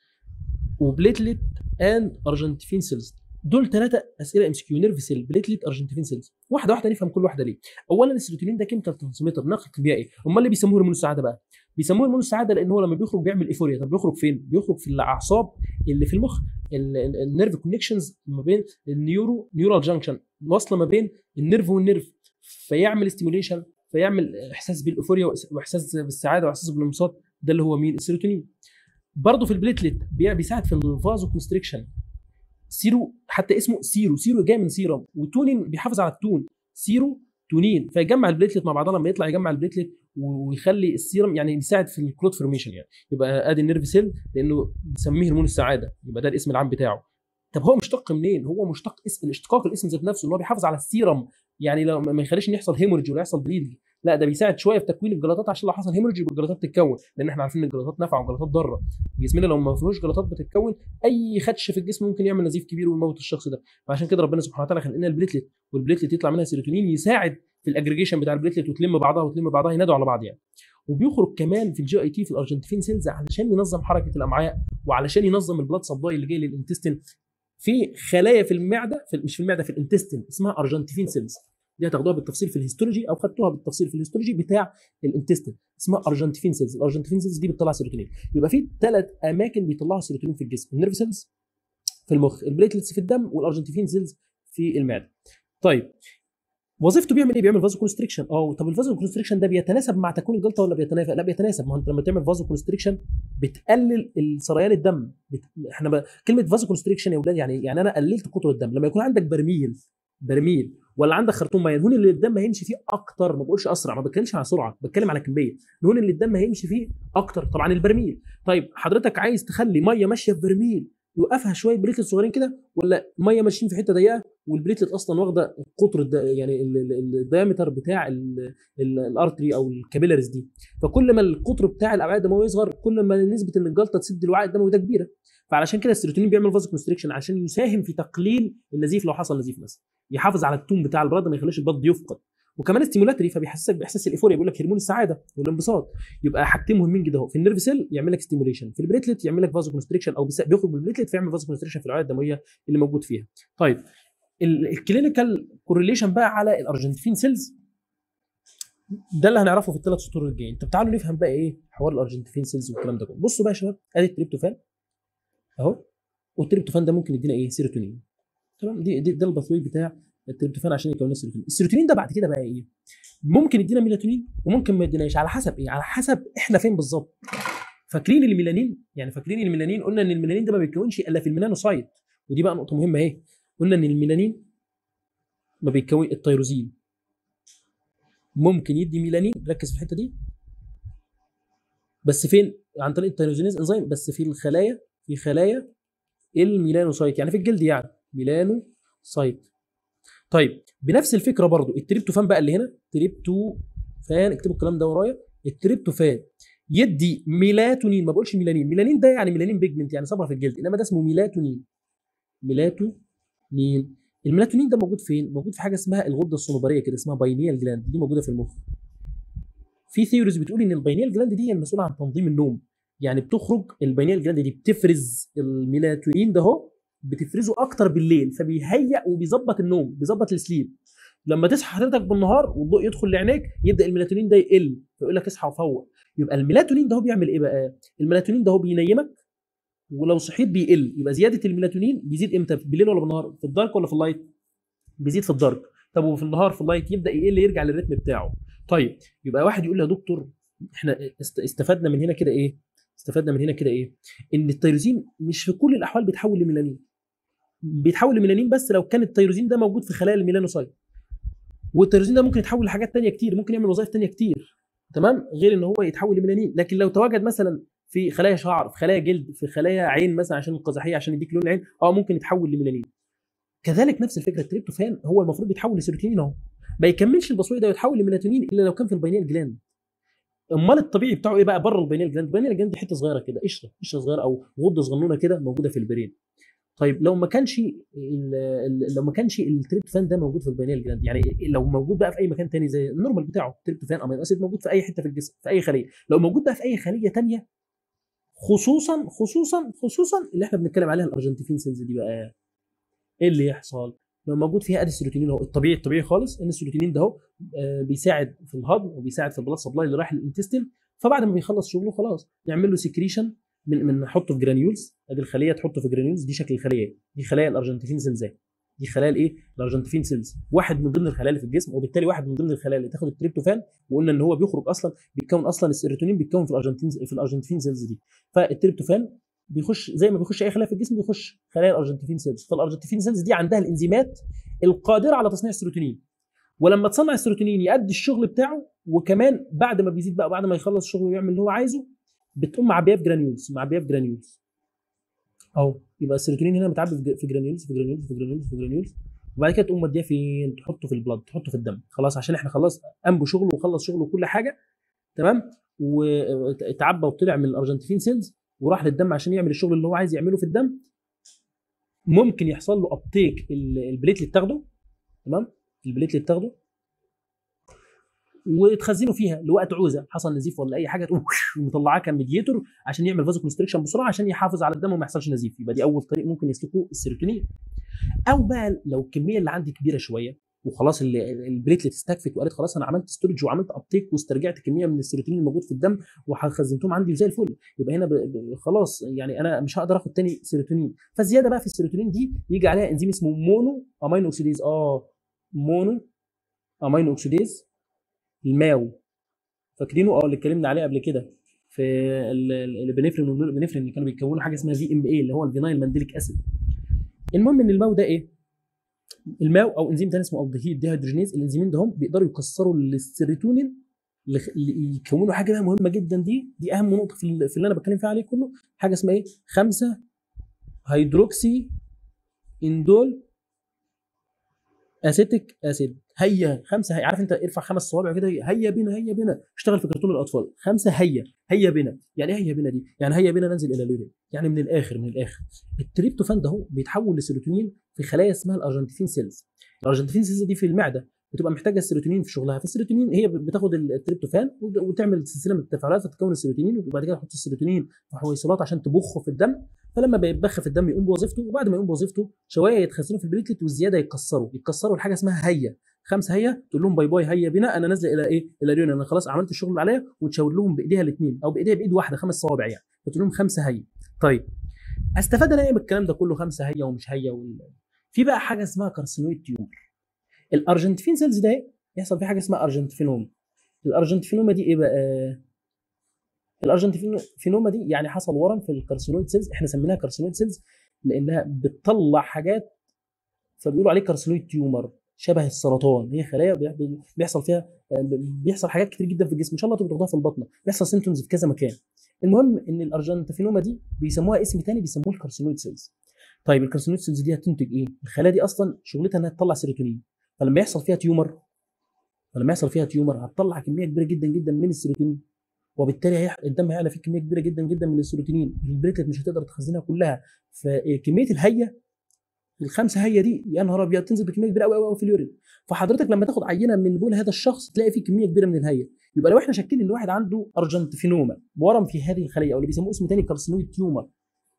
وبليتلت اند ارجنتين سيلز دول ثلاثه اسئله ام سي كيو نيرف سيل بليتلت ارجنتين سيلز واحده واحده نفهم كل واحده ليه اولا السيروتونين ده كيميكال ترانسميتر ناقل كيميائي امال اللي بيسموه هرمون السعاده بقى بيسموه هرمون السعاده لان هو لما بيخرج بيعمل ايفوريا طب بيخرج فين بيخرج في الاعصاب اللي في المخ النيرف كونكشنز ما بين النيورو نيورال جانكشن واصله ما بين النيرف والنيرف فيعمل ستيموليشن فيعمل احساس بالايفوريا واحساس بالسعاده واحساس بالانبساط ده اللي هو مين السيروتونين برضه في البليتلت بي- بيساعد في الفازو كونستريكشن سيرو حتى اسمه سيرو سيرو جاي من سيرم وتونين بيحافظ على التون سيرو تونين فيجمع البليتلت مع بعضها لما يطلع يجمع البليتلت ويخلي السيرم يعني يساعد في الكلوت فورميشن يعني يبقى ادي النيرف سيل لانه بنسميه هرمون السعاده يبقى ده الاسم العام بتاعه طب هو مشتق منين؟ هو مشتق اسم الاشتقاق الاسم ذات نفسه ان هو بيحافظ على السيرم يعني لو ما يخليش ان يحصل هيموريج ولا يحصل بليدنج لا ده بيساعد شويه في تكوين الجلطات عشان لو حصل هيموريج يبقى الجلطات تتكون لان احنا عارفين ان الجلطات نافعه والجلطات ضاره جسمنا لو ما فيهوش جلطات بتتكون اي خدش في الجسم ممكن يعمل نزيف كبير ويموت الشخص ده فعشان كده ربنا سبحانه وتعالى خلق لنا البليتلت والبليتلت يطلع منها سيروتونين يساعد في الاجريجيشن بتاع البليتلت وتلم بعضها وتلم بعضها ينادوا على بعض يعني وبيخرج كمان في الجي اي تي في الارجنتين سيلز علشان ينظم حركه الامعاء وعلشان ينظم البلاد سبلاي اللي جاي للانتستين في خلايا في المعده في مش في المعده في الانتستين اسمها ارجنتين سيلز دي هتاخدوها بالتفصيل في الهيستولوجي او خدتوها بالتفصيل في الهيستولوجي بتاع الانتستين اسمها ارجنتين سيلز الارجنتين سيلز دي بتطلع سيروتونين يبقى في ثلاث اماكن بيطلعوا سيروتونين في الجسم النيرف سيلز في المخ البليتلتس في الدم والارجنتين سيلز في المعده طيب وظيفته بيعمل ايه؟ بيعمل فازو كونستريكشن اه طب الفازو كونستريكشن ده بيتناسب مع تكوين الجلطه ولا بيتنافى؟ لا بيتناسب ما هو انت لما تعمل فازو كونستريكشن بتقلل سريان الدم بت... احنا ب... كلمه فازو كونستريكشن يا اولاد يعني يعني انا قللت قطر الدم لما يكون عندك برميل برميل ولا عندك خرطوم ميه الهون اللي الدم هيمشي فيه اكتر ما بقولش اسرع ما بتكلمش على سرعه بتكلم على كميه الهون اللي الدم هيمشي فيه اكتر طبعا البرميل طيب حضرتك عايز تخلي ميه ماشيه في برميل يوقفها شويه بريتلت صغيرين كده ولا ميه ماشيين في حته ضيقه والبليتلت اصلا واخده قطر الد... يعني الدايمتر بتاع الارتري او الكابيلاريز دي فكل ما القطر بتاع الاوعيه الدمويه يصغر كل ما نسبه ان الجلطه تسد الوعاء الدموي ده كبيره فعلشان كده السيروتونين بيعمل فازو كونستريكشن عشان يساهم في تقليل النزيف لو حصل نزيف مثلا يحافظ على التون بتاع البلد ما يخليش البلد يفقد وكمان ستيمولاتري فبيحسسك باحساس الايفوريا بيقول لك هرمون السعاده والانبساط يبقى حاجتين مهمين جدا اهو في النيرف سيل يعمل لك ستيموليشن في البليتلت يعمل لك فازو كونستريكشن او بيخرج من البليتلت فيعمل فازو كونستريكشن في الاوعيه الدمويه اللي موجود فيها طيب الكلينيكال كورليشن بقى على الارجنتين سيلز ده اللي هنعرفه في الثلاث سطور الجايين طب تعالوا نفهم بقى ايه حوار الارجنتين سيلز والكلام ده كله بصوا بقى يا شباب ادي التريبتوفان اهو والتريبتوفان ده ممكن يدينا ايه سيروتونين تمام دي, دي ده الباثوي بتاع التريبتوفان عشان يكون السيروتونين السيروتونين ده بعد كده بقى ايه ممكن يدينا ميلاتونين وممكن ما يديناش على حسب ايه على حسب احنا فين بالظبط فاكرين الميلانين يعني فاكرين الميلانين قلنا ان الميلانين ده ما بيتكونش الا في الميلانوسايت ودي بقى نقطه مهمه اهي قلنا ان الميلانين ما بيتكون التيروزين ممكن يدي ميلانين ركز في الحته دي بس فين عن طريق التيروزينيز انزيم بس في الخلايا في خلايا الميلانوسايت يعني في الجلد يعني ميلانوسايت طيب بنفس الفكره برضو التريبتوفان بقى اللي هنا تريبتوفان اكتبوا الكلام ده ورايا التريبتوفان يدي ميلاتونين ما بقولش ميلانين ميلانين ده يعني ميلانين بيجمنت يعني صبغه في الجلد انما ده اسمه ميلاتونين ميلاتونين الميلاتونين ده موجود فين موجود في حاجه اسمها الغده الصنوبريه كده اسمها باينيال جلاند دي موجوده في المخ في ثيوريز بتقول ان الباينيال جلاند دي هي المسؤوله عن تنظيم النوم يعني بتخرج الباينيال جلاند دي بتفرز الميلاتونين ده اهو بتفرزه اكتر بالليل فبيهيئ وبيظبط النوم بيظبط السليب لما تصحى حضرتك بالنهار والضوء يدخل لعينيك يبدا الميلاتونين ده يقل فيقول لك اصحى وفوق يبقى الميلاتونين ده هو بيعمل ايه بقى الميلاتونين ده هو بينيمك ولو صحيت بيقل يبقى زياده الميلاتونين بيزيد امتى بالليل ولا بالنهار في الدارك ولا في اللايت بيزيد في الدارك طب وفي النهار في اللايت يبدا يقل يرجع للريتم بتاعه طيب يبقى واحد يقول لي يا دكتور احنا استفدنا من هنا كده ايه استفدنا من هنا كده ايه ان التيروزين مش في كل الاحوال بيتحول لميلانين بيتحول لميلانين بس لو كان التيروزين ده موجود في خلايا الميلانوسايت والتيروزين ده ممكن يتحول لحاجات تانية كتير ممكن يعمل وظائف تانية كتير تمام غير ان هو يتحول لميلانين لكن لو تواجد مثلا في خلايا شعر في خلايا جلد في خلايا عين مثلا عشان القزحيه عشان يديك لون العين اه ممكن يتحول لميلانين كذلك نفس الفكره التريبتوفان هو المفروض يتحول لسيروتونين اهو ما يكملش البصوي ده يتحول لميلاتونين الا لو كان في البينيال جلاند امال الطبيعي بتاعه ايه بقى بره البينيال جلاند البينيال جلاند دي حته صغيره كده قشره قشره صغيره او غده صغنونه كده موجوده في البرين طيب لو ما كانش لو ما كانش التريبتوفان ده موجود في البينيال جلاند يعني لو موجود بقى في اي مكان تاني زي النورمال بتاعه التريبتوفان امينو اسيد موجود في اي حته في الجسم في اي خليه لو موجود بقى في اي خليه تانية خصوصا خصوصا خصوصا اللي احنا بنتكلم عليها الارجنتين سيلز دي بقى ايه اللي يحصل لو موجود فيها ادي السيروتونين اهو الطبيعي الطبيعي خالص ان السيروتونين ده اهو بيساعد في الهضم وبيساعد في البلاد سبلاي اللي رايح للانتستين فبعد ما بيخلص شغله خلاص نعمل له سكريشن من من نحطه في جرانيولز ادي الخليه تحطه في جرانيولز دي شكل الخليه دي خلايا الارجنتين سيلز دي خلايا الايه؟ الارجنتين سيلز واحد من ضمن الخلايا اللي في الجسم وبالتالي واحد من ضمن الخلايا اللي تاخد التريبتوفان وقلنا ان هو بيخرج اصلا بيتكون اصلا السيروتونين بيتكون في الارجنتين في الارجنتين سيلز دي فالتريبتوفان بيخش زي ما بيخش اي خلايا في الجسم بيخش خلايا الارجنتين سيلز فالارجنتين سيلز دي عندها الانزيمات القادره على تصنيع السيروتونين ولما تصنع السيروتونين يؤدي الشغل بتاعه وكمان بعد ما بيزيد بقى بعد ما يخلص شغله ويعمل اللي هو عايزه بتقوم معبيه في جرانيولز معبيه في جرانيولز اهو يبقى السيروتونين هنا متعبي في جرانيولز في جرانيولز في جرانيولز في جرانيولز وبعد كده تقوم مديه فين تحطه في البلد تحطه في الدم خلاص عشان احنا خلاص قام بشغله وخلص شغله وكل حاجه تمام واتعبى وطلع من الارجنتين سيلز وراح للدم عشان يعمل الشغل اللي هو عايز يعمله في الدم ممكن يحصل له ابتيك البليتلت تاخده تمام البليتلت تاخده وتخزنه فيها لوقت عوزه حصل نزيف ولا اي حاجه تقوم مطلعاه كميديتور عشان يعمل فازو كونستريكشن بسرعه عشان يحافظ على الدم وما يحصلش نزيف يبقى دي اول طريق ممكن يسلكه السيروتونين او بقى لو الكميه اللي عندي كبيره شويه وخلاص البليتلت استكفت وقالت خلاص انا عملت ستورج وعملت ابتيك واسترجعت كميه من السيروتونين الموجود في الدم وخزنتهم عندي وزي الفل يبقى هنا ب... ب... خلاص يعني انا مش هقدر اخد تاني سيروتونين فالزياده بقى في السيروتونين دي يجي عليها انزيم اسمه مونو امينو اوكسيديز اه مونو امينو اوكسيديز الماو فاكرينه اه اللي اتكلمنا عليه قبل كده في البنفرين والبنفرين اللي كانوا بيكونوا حاجه اسمها في ام اي اللي هو الفينايل مانديليك اسيد المهم ان الماو ده ايه الماو او انزيم تاني اسمه الدهيد ديهيدروجينيز الانزيمين ده هم بيقدروا يكسروا السيروتونين يكونوا حاجه بقى مهمه جدا دي دي اهم نقطه في اللي انا بتكلم فيها عليه كله حاجه اسمها ايه 5 هيدروكسي اندول اسيتيك اسيد هيا خمسه هيا عارف انت ارفع خمس صوابع كده هيا بنا هيا بنا اشتغل في كرتون الاطفال خمسه هيا هيا بنا يعني ايه هيا بنا دي يعني هيا بنا ننزل الى اليورين يعني من الاخر من الاخر التريبتوفان ده هو بيتحول لسيروتونين في خلايا اسمها الارجنتين سيلز الارجنتين سيلز دي في المعده بتبقى محتاجه السيروتونين في شغلها فالسيروتونين هي بتاخد التريبتوفان وتعمل سلسله من التفاعلات فتكون السيروتونين وبعد كده تحط السيروتونين في حويصلات عشان تبخه في الدم فلما بيتبخ في الدم يقوم بوظيفته وبعد ما يقوم بوظيفته شويه يتخزنوا في البليتلت والزياده يتكسروا يتكسروا لحاجه اسمها هيا خمسه هيا تقول لهم باي باي هيا بنا انا نازله الى ايه؟ الى اليون انا خلاص عملت الشغل اللي عليا وتشاور لهم بايديها الاثنين او بايديها بايد واحده خمس صوابع يعني فتقول لهم خمسه هيا طيب استفاد انا ايه من الكلام ده كله خمسه هيا ومش هيا وال... في بقى حاجه اسمها كارسينويد تيومر الارجنتين سيلز ده يحصل فيه حاجه اسمها ارجنتينوما الارجنتينوما دي ايه بقى الارجنتينوما دي يعني حصل ورم في الكارسينويد سيلز احنا سميناها كارسينويد سيلز لانها بتطلع حاجات فبيقولوا عليه كارسينويد تيومر شبه السرطان هي خلايا بيحصل فيها بيحصل حاجات كتير جدا في الجسم ان شاء الله تبقى تاخدوها في البطنه بيحصل سيمتومز في كذا مكان المهم ان الارجنتينوما دي بيسموها اسم تاني بيسموه الكارسينويد سيلز طيب الكارسينويد سيلز دي هتنتج ايه الخلايا دي اصلا شغلتها انها تطلع سيروتونين فلما يحصل فيها تيومر فلما يحصل فيها تيومر هتطلع كميه كبيره جدا جدا من السيروتونين وبالتالي هيح... الدم هيعلى فيه كميه كبيره جدا جدا من السيروتونين البليتلت مش هتقدر تخزنها كلها فكميه الهيه الخمسه هيه دي يا نهار ابيض تنزل بكميه كبيره قوي قوي في اليورين فحضرتك لما تاخد عينه من بول هذا الشخص تلاقي فيه كميه كبيره من الهيه يبقى لو احنا شاكين ان واحد عنده ارجنتينوما ورم في هذه الخليه او اللي بيسموه اسم تاني كارسينويد تيومر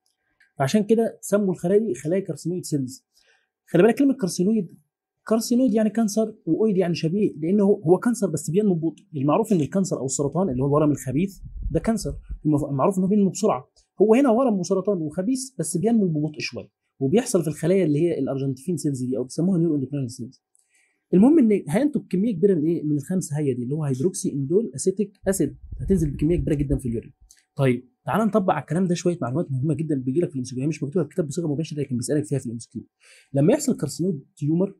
فعشان كده سموا الخلايا دي خلايا كارسينويد سيلز خلي بالك كلمه كارسينويد كارسينويد يعني كانسر واويد يعني شبيه لانه هو كانسر بس بينمو ببطء المعروف ان الكانسر او السرطان اللي هو الورم الخبيث ده كانسر المعروف انه بينمو بسرعه هو هنا ورم وسرطان وخبيث بس بينمو ببطء شويه وبيحصل في الخلايا اللي هي الارجنتين سيلز دي او بيسموها نيورو اندوكراين سيلز المهم ان هينتج كميه كبيره من ايه من الخمسه هي دي اللي هو هيدروكسي اندول اسيتيك اسيد هتنزل بكميه كبيره جدا في اليورين طيب تعال نطبق على الكلام ده شويه معلومات مهمه جدا بيجي لك في الام مش مكتوبه في الكتاب بصيغه مباشره لكن بيسالك فيها في الام لما يحصل كارسينود تيومر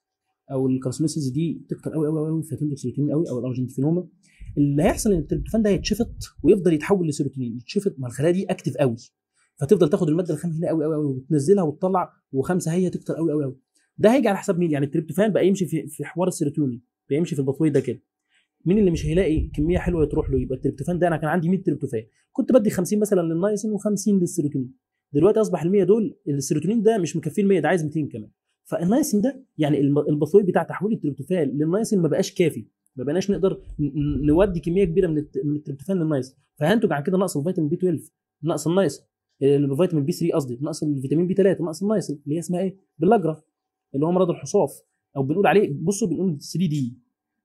او الكارسينوسيس دي تكتر قوي قوي قوي فتنتج سيروتونين قوي او الارجنتينوما اللي هيحصل ان التريبتوفان ده هيتشفط ويفضل يتحول لسيروتونين يتشفط ما الخلايا دي اكتف قوي فتفضل تاخد الماده الخام هنا قوي قوي قوي وتنزلها وتطلع وخمسه هي تكتر قوي قوي قوي ده هيجي على حساب مين يعني التريبتوفان بقى يمشي في في حوار السيروتونين بيمشي في البطوي ده كده مين اللي مش هيلاقي كميه حلوه تروح له يبقى التريبتوفان ده انا كان عندي 100 تريبتوفان كنت بدي 50 مثلا للنايسين و50 للسيروتونين دلوقتي اصبح ال 100 دول السيروتونين ده مش مكفيه ال 100 ده عايز 200 كمان فالنايسين ده يعني البثوي بتاع تحويل التريبتوفان للنايسين ما بقاش كافي ما بقناش نقدر نودي كميه كبيره من من التريبتوفان للنايسين فهينتج عن كده نقص الفيتامين بي 12 نقص النايسين الفيتامين بي 3 قصدي نقص الفيتامين بي 3 نقص النايسين اللي هي اسمها ايه؟ باللاجرا اللي هو مرض الحصاف او بنقول عليه بصوا بنقول 3 دي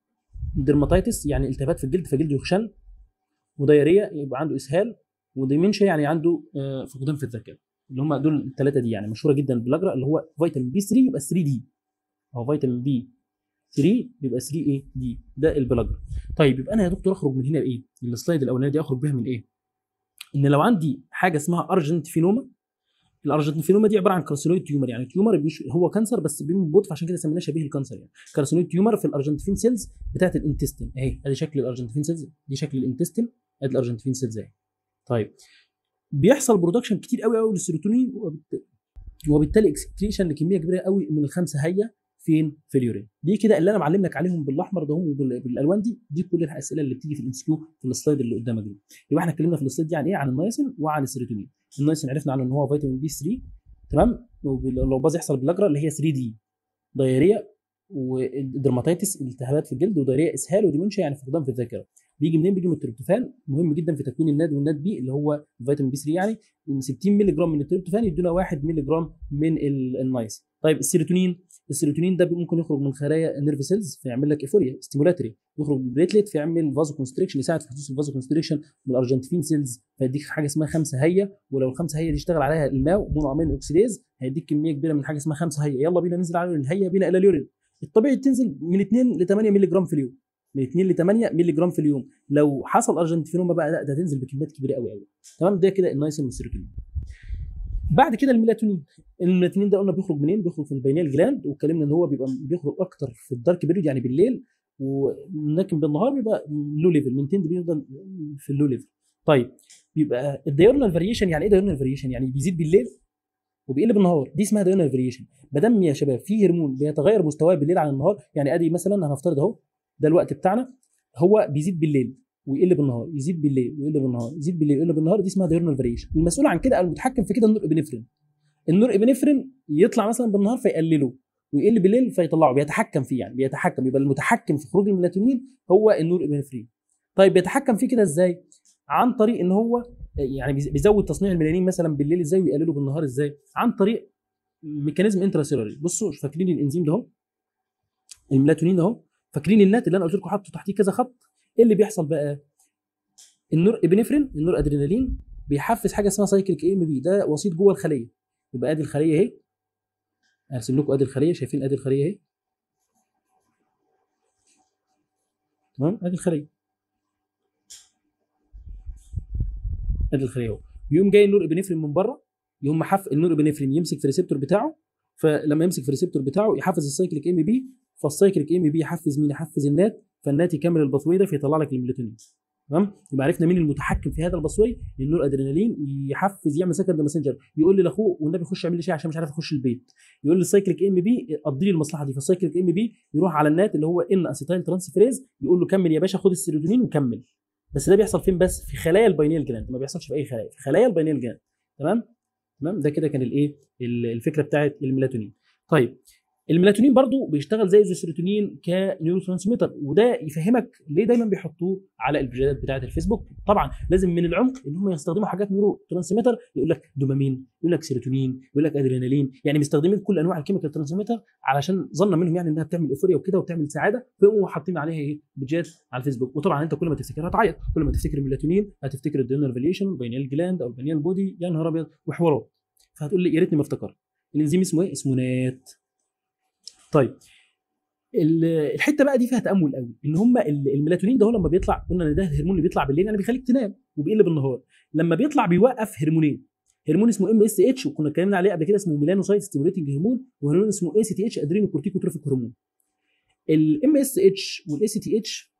درماتيتس يعني التهابات في الجلد فجلده يخشن ودايريه يبقى عنده اسهال وديمنشيا يعني عنده فقدان في الذاكره اللي هم دول الثلاثه دي يعني مشهوره جدا باللاجرا اللي هو فيتامين بي 3 يبقى 3 دي او فيتامين بي 3 بيبقى 3 ايه دي ده البلاجرا طيب يبقى انا يا دكتور اخرج من هنا بايه السلايد الاولانيه دي اخرج بيها من ايه ان لو عندي حاجه اسمها ارجنتينوما الارجنتينوما دي عباره عن كارسينويد تيومر يعني تيومر هو كانسر بس بينمو ببطء فعشان كده سميناه شبيه الكانسر يعني كارسينويد تيومر في الارجنتين سيلز بتاعت الانتستين اهي ادي شكل الارجنتين سيلز دي شكل الانتستين ادي الارجنتين سيلز اهي طيب بيحصل برودكشن كتير قوي قوي للسيروتونين وبالتالي اكسكريشن لكميه كبيره قوي من الخمسه هيا فين في اليورين دي كده اللي انا معلم لك عليهم بالاحمر ده وبالالوان دي دي كل الاسئله اللي بتيجي في الام في السلايد اللي قدامك دي يبقى احنا اتكلمنا في السلايد دي عن ايه عن النايسين وعن السيروتونين النايسين عرفنا عنه ان هو فيتامين بي 3 تمام لو باظ يحصل باللاجرا اللي هي 3 دي دايريا ودرماتيتس التهابات في الجلد ودايريا اسهال وديمنشيا يعني فقدان في الذاكره بيجي منين بيجي من التريبتوفان مهم جدا في تكوين الناد والناد بي اللي هو فيتامين بي 3 يعني 60 مللي جرام من التريبتوفان يدونا 1 مللي جرام من النايس طيب السيروتونين السيروتونين ده ممكن يخرج من خلايا النيرف سيلز فيعمل لك ايفوريا ستيمولاتري يخرج من البليتلت فيعمل فازو كونستريكشن يساعد في حدوث الفازو كونستريكشن من الارجنتين سيلز فيديك حاجه اسمها خمسه هيا ولو الخمسه هيا دي اشتغل عليها الماو مونو امين اوكسيديز هيديك كميه كبيره من حاجه اسمها خمسه هيا يلا بينا ننزل على اليورين هيا بينا الى اليورين الطبيعي تنزل من 2 ل 8 مللي جرام في اليوم من 2 ل 8 مللي جرام في اليوم لو حصل ارجنتينوما بقى لا ده هتنزل بكميات كبيره قوي قوي تمام ده كده النايسين والسيروتونين بعد كده الميلاتونين الميلاتونين ده قلنا بيخرج منين بيخرج في البينيال جلاند واتكلمنا ان هو بيبقى بيخرج اكتر في الدارك بيريود يعني بالليل ولكن بالنهار بيبقى لو ليفل من 10 بيفضل في اللو ليفل طيب بيبقى الدايورنال فاريشن يعني ايه دايورنال فاريشن يعني بيزيد بالليل وبيقل بالنهار دي اسمها دايونال فاريشن ما دام يا شباب في هرمون بيتغير مستواه بالليل عن النهار يعني ادي مثلا هنفترض اهو ده الوقت بتاعنا هو بيزيد بالليل ويقل بالنهار يزيد بالليل ويقل بالنهار يزيد بالليل ويقل بالنهار دي اسمها دايورنال فاريشن المسؤول عن كده المتحكم في كده النور ابنفرين النور ابنفرين يطلع مثلا بالنهار فيقلله ويقل بالليل فيطلعه بيتحكم فيه يعني بيتحكم يبقى المتحكم في خروج الميلاتونين هو النور ابنفرين طيب بيتحكم فيه كده ازاي عن طريق ان هو يعني بيزود تصنيع الميلانين مثلا بالليل ازاي ويقلله بالنهار ازاي عن طريق ميكانيزم انتراسيلولري بصوا فاكرين الانزيم ده اهو الميلاتونين اهو فاكرين النات اللي انا قلت لكم حاطه تحتيه كذا خط ايه اللي بيحصل بقى النور ابنفرين النور ادرينالين بيحفز حاجه اسمها سايكليك اي ام بي ده وسيط جوه الخليه يبقى ادي الخليه اهي ارسم لكم ادي الخليه شايفين ادي الخليه اهي تمام ادي الخليه ادي الخليه اهو بيقوم جاي النور ابنفرين من بره يقوم محف النور ابنفرين يمسك في الريسبتور بتاعه فلما يمسك في الريسبتور بتاعه يحفز السايكليك ام بي فالسايكليك ام بي يحفز مين يحفز النات فالنات يكمل البثوي ده فيطلع لك الميلاتونين تمام يبقى عرفنا مين المتحكم في هذا البصوي النور ادرينالين يحفز يعمل سكند ماسنجر يقول لي لاخوه والنبي خش اعمل لي شاي عشان مش عارف اخش البيت يقول لي السايكليك ام بي قضي لي المصلحه دي فالسايكليك ام بي يروح على النات اللي هو ان اسيتايل ترانسفيريز يقول له كمل يا باشا خد السيروتونين وكمل بس ده بيحصل فين بس في خلايا البينيال جلاند ما بيحصلش في اي خلايا في خلايا البينيال جلاند تمام تمام ده كده كان الايه الفكره بتاعت الميلاتونين طيب الميلاتونين برضو بيشتغل زي السيروتونين كنيورو ترانسميتر وده يفهمك ليه دايما بيحطوه على الفيديوهات بتاعه الفيسبوك طبعا لازم من العمق ان هم يستخدموا حاجات نيورو ترانسميتر يقول لك دوبامين يقول لك سيروتونين يقول لك ادرينالين يعني مستخدمين كل انواع الكيميكال ترانسميتر علشان ظن منهم يعني انها بتعمل ايفوريا وكده وبتعمل سعاده فيقوموا حاطين عليها ايه فيديوهات على الفيسبوك وطبعا انت كل ما تفتكرها تعيط كل ما تفتكر الميلاتونين هتفتكر الدينر فاليشن بينيال جلاند او البينيال بودي يا نهار ابيض وحوارات فهتقول لي يا ريتني ما افتكرت الانزيم اسمه ايه؟ اسمه نات طيب الحته بقى دي فيها تامل قوي ان هم الميلاتونين ده هو لما بيطلع قلنا ان ده الهرمون اللي بيطلع بالليل يعني بيخليك تنام وبيقل بالنهار لما بيطلع بيوقف هرمونين هرمون اسمه ام اس اتش وكنا اتكلمنا عليه قبل كده اسمه ميلانوسايت ستيموليتنج هرمون وهرمون اسمه اي سي تي اتش ادرينو كورتيكوتروفيك هرمون الام اس اتش والاي سي تي اتش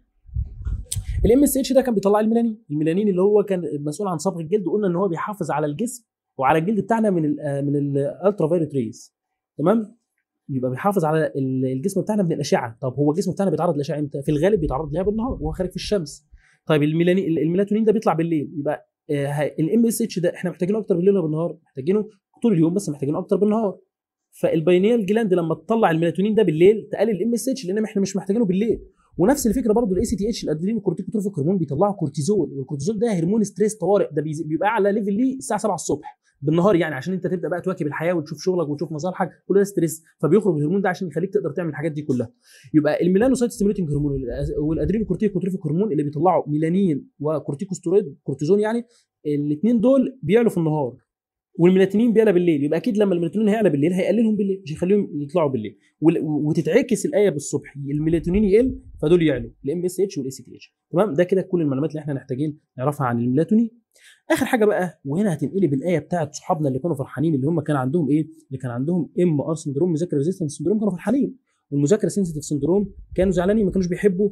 الام اس اتش ده كان بيطلع الميلانين الميلانين اللي هو كان مسؤول عن صبغ الجلد وقلنا ان هو بيحافظ على الجسم وعلى الجلد بتاعنا من ال من الالترا فايولت ريز تمام يبقى بيحافظ على الجسم بتاعنا من الاشعه طب هو الجسم بتاعنا بيتعرض للاشعه امتى في الغالب بيتعرض لها بالنهار وهو خارج في الشمس طيب الميلاتونين ده بيطلع بالليل يبقى الام اس اتش ده احنا محتاجينه اكتر بالليل ولا بالنهار محتاجينه طول اليوم بس محتاجينه اكتر بالنهار فالبينيال جلاند لما تطلع الميلاتونين ده بالليل تقلل الام اس اتش لان احنا مش محتاجينه بالليل ونفس الفكره برضه الاي سي تي اتش الادرينال كورتيكوتروفيك هرمون بيطلعوا كورتيزول والكورتيزول ده هرمون ستريس طوارئ ده بيبقى اعلى ليفل ليه الساعه 7 الصبح بالنهار يعني عشان انت تبدا بقى تواكب الحياه وتشوف شغلك وتشوف مصالحك كل ده ستريس فبيخرج الهرمون ده عشان يخليك تقدر تعمل الحاجات دي كلها يبقى الميلانوسايت ستيموليتنج هرمون والادرينال كورتيكوتروفيك هرمون اللي بيطلعوا ميلانين وكورتيكوستيرويد كورتيزون يعني الاثنين دول بيعلوا في النهار والميلاتونين بيعلى بالليل يبقى اكيد لما الميلاتونين هيعلى بالليل هيقللهم بالليل مش هيخليهم يطلعوا بالليل وتتعكس الايه بالصبح الميلاتونين يقل فدول يعلوا الام اس اتش والاي سي تي اتش تمام ده كده كل المعلومات اللي احنا محتاجين نعرفها عن الميلاتونين اخر حاجه بقى وهنا هتنقلب الايه بتاعت صحابنا اللي كانوا فرحانين اللي هم كان عندهم ايه اللي كان عندهم ام ار سندروم مذاكره ريزيستنس سندروم كانوا فرحانين والمذاكره سنسيتيف سندروم كانوا زعلانين ما كانوش بيحبوا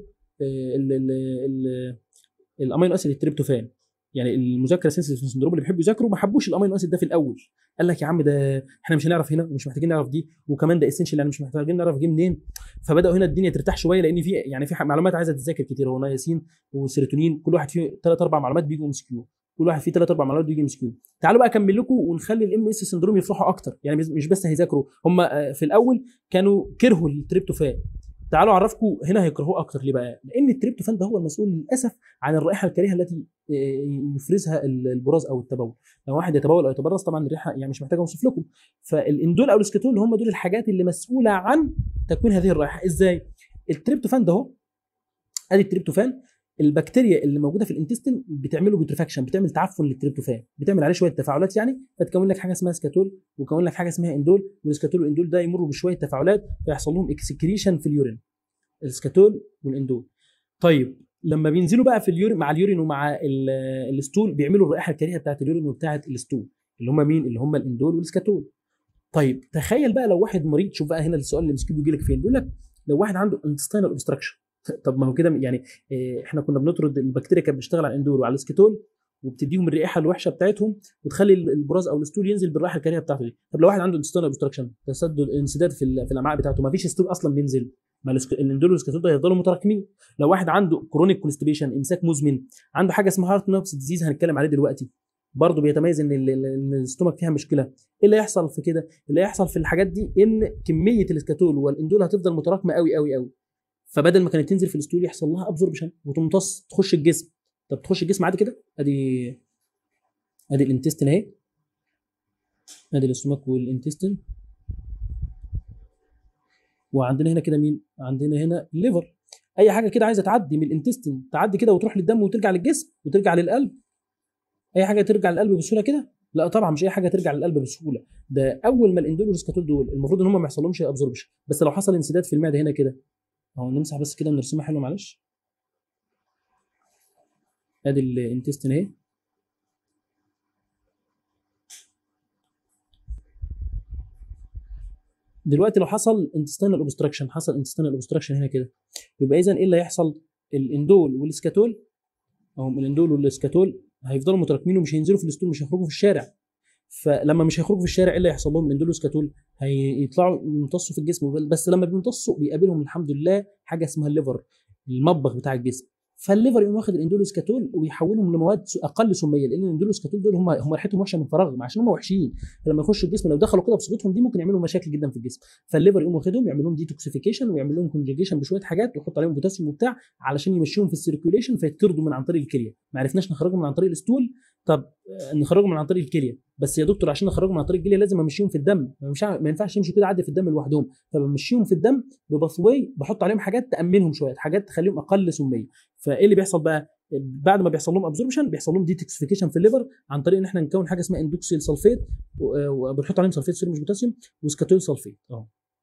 الامينو اسيد التريبتوفان يعني المذاكره سنسيتيف سندروم اللي بيحبوا يذاكروا ما حبوش الامينو اسيد ده في الاول قال لك يا عم ده احنا مش هنعرف هنا ومش محتاجين نعرف دي وكمان ده اسينشال يعني مش محتاجين نعرف جه منين فبداوا هنا الدنيا ترتاح شويه لان في يعني في معلومات عايزه تذاكر كتير هو نياسين وسيروتونين كل واحد فيه ثلاث اربع معلومات بيجوا ام كيو كل واحد فيه ثلاث اربع معلومات بيجي ام كيو تعالوا بقى اكمل لكم ونخلي الام اس سندروم يفرحوا اكتر يعني مش بس هيذاكروا هم في الاول كانوا كرهوا التريبتوفان تعالوا اعرفكم هنا هيكرهوه اكتر ليه بقى؟ لان التريبتوفان ده هو المسؤول للاسف عن الرائحه الكريهه التي يفرزها البراز او التبول، لو واحد يتبول او يتبرز طبعا الريحه يعني مش محتاج اوصف لكم، فالاندول او الاسكتول هم دول الحاجات اللي مسؤوله عن تكوين هذه الرائحه، ازاي؟ التريبتوفان ده اهو ادي التريبتوفان البكتيريا اللي موجوده في الانتستين بتعمله بيوتريفاكشن بتعمل تعفن للتريبتوفان بتعمل عليه شويه تفاعلات يعني فتكون لك حاجه اسمها سكاتول وكون لك حاجه اسمها اندول والسكاتول والاندول ده يمروا بشويه تفاعلات فيحصل لهم اكسكريشن في اليورين السكاتول والاندول طيب لما بينزلوا بقى في اليورين مع اليورين ومع الستول بيعملوا الرائحه الكريهه بتاعت اليورين وبتاعت الستول اللي هم مين اللي هم الاندول والسكاتول طيب تخيل بقى لو واحد مريض شوف بقى هنا السؤال اللي مسكين بيجي لك فين بيقول لك لو واحد عنده انتستينال اوبستراكشن طب ما هو كده يعني احنا كنا بنطرد البكتيريا كانت بتشتغل على الاندول وعلى السكيتول وبتديهم الرائحه الوحشه بتاعتهم وتخلي ال- البراز او الستول ينزل بالرائحه الكريهه بتاعته دي طب لو واحد عنده انتستينال اوبستراكشن تسدد انسداد في ال- في الامعاء بتاعته ما فيش ستول اصلا بينزل ما الاسك- الاندول والسكاتول ده هيفضلوا متراكمين لو واحد عنده كرونيك كونستيبيشن امساك مزمن عنده حاجه اسمها هارت نوبس ديزيز هنتكلم عليه دلوقتي برضه بيتميز ان ال- ال- إن الاستومك فيها مشكله ايه اللي هيحصل في كده اللي هيحصل في الحاجات دي ان كميه الاسكاتول والاندول هتفضل متراكمه قوي قوي قوي فبدل ما كانت تنزل في الستول يحصل لها ابزوربشن وتمتص تخش الجسم طب تخش الجسم عادي كده ادي ادي الانتستين اهي ادي الاستومك والانتستين وعندنا هنا كده مين عندنا هنا الليفر اي حاجه كده عايزه تعدي من الانتستين تعدي كده وتروح للدم وترجع للجسم وترجع للقلب اي حاجه ترجع للقلب بسهوله كده لا طبعا مش اي حاجه ترجع للقلب بسهوله ده اول ما الاندول والسكاتول دول المفروض ان هم ما يحصلهمش ابزوربشن بس لو حصل انسداد في المعده هنا كده اهو نمسح بس كده نرسمها حلو معلش ادي الانتستين اهي دلوقتي لو حصل انتستينال اوبستراكشن حصل انتستينال اوبستراكشن هنا كده يبقى اذا ايه اللي هيحصل الاندول والسكاتول او الاندول والسكاتول هيفضلوا متراكمين ومش هينزلوا في الستول مش هيخرجوا في الشارع فلما مش هيخرجوا في الشارع ايه اللي هيحصل لهم الاندول والسكاتول هيطلعوا يمتصوا في الجسم بس لما بيمتصوا بيقابلهم الحمد لله حاجه اسمها الليفر المطبخ بتاع الجسم فالليفر يقوم واخد الاندولوسكاتول ويحولهم لمواد اقل سميه لان الاندولوسكاتول دول هم هم ريحتهم وحشه من فراغ عشان هم وحشين فلما يخشوا الجسم لو دخلوا كده بصيغتهم دي ممكن يعملوا مشاكل جدا في الجسم فالليفر يقوم واخدهم يعمل لهم ديتوكسيفيكيشن ويعمل لهم كونجيجيشن بشويه حاجات ويحط عليهم بوتاسيوم وبتاع علشان يمشيهم في السيركيوليشن فيطردوا من عن طريق الكليه ما عرفناش نخرجهم من عن طريق الستول طب آه، نخرجهم من عن طريق الكليه بس يا دكتور عشان نخرجهم من عن طريق الكليه لازم امشيهم في الدم ما ينفعش- ما ينفعش يمشوا كده عادي في الدم لوحدهم فبمشيهم في الدم بباثواي بحط عليهم حاجات تامنهم شويه حاجات تخليهم اقل سميه فايه اللي بيحصل بقى بعد ما بيحصل لهم ابزوربشن بيحصل لهم ديتوكسيفيكيشن في الليفر عن طريق ان احنا نكون حاجه اسمها اندوكسيل سلفيت و- وبنحط عليهم سلفيت سيرم مش بوتاسيوم وسكاتول سلفيت اهو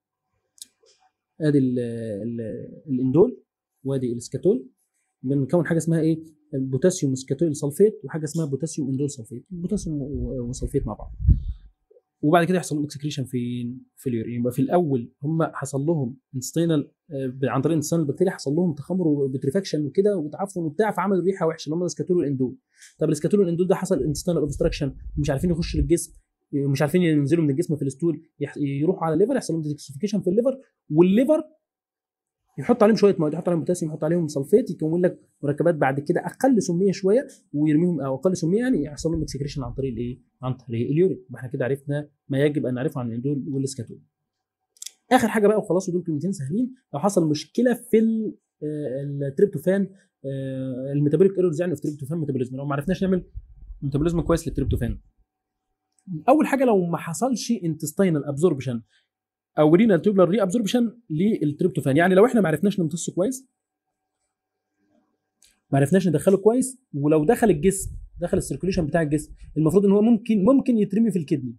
ادي ال- ال- الاندول وادي السكاتول بنكون حاجه اسمها ايه بوتاسيوم سكاتول سلفيت وحاجه اسمها بوتاسيوم اندول سلفيت بوتاسيوم و- وسلفيت مع بعض وبعد كده يحصل لهم اكسكريشن في في اليورين يبقى في الاول هم حصل لهم انستينال عن طريق انستينال البكتيريا حصل لهم تخمر وبتريفاكشن وكده وتعفن وبتاع فعملوا ريحه وحشه اللي هم الاسكاتول والاندول طب الاسكاتول والاندول ده حصل انستينال اوبستراكشن ومش عارفين يخشوا للجسم ومش عارفين ينزلوا من الجسم في الستول يح- يروحوا على الليفر يحصل لهم ديتوكسيفيكيشن في الليفر والليفر يحط عليهم شويه مواد يحط عليهم بوتاسيوم يحط عليهم سلفيت يكون لك مركبات بعد كده اقل سميه شويه ويرميهم او اقل سميه يعني يحصل لهم اكسكريشن عن طريق الايه؟ عن طريق اليورين يبقى احنا كده عرفنا ما يجب ان نعرفه عن الاندول والاسكاتول. اخر حاجه بقى وخلاص ودول كلمتين سهلين لو حصل مشكله في ال- آه، التريبتوفان آه، الميتابوليك ايرورز يعني في التريبتوفان ميتابوليزم لو ما عرفناش نعمل ميتابوليزم كويس للتريبتوفان. اول حاجه لو ما حصلش انتستينال ابزوربشن او رينال تيوبلر ري ابزوربشن للتريبتوفان يعني لو احنا ما عرفناش نمتصه كويس ما عرفناش ندخله كويس ولو دخل الجسم دخل السيركوليشن بتاع الجسم المفروض ان هو ممكن ممكن يترمي في الكدني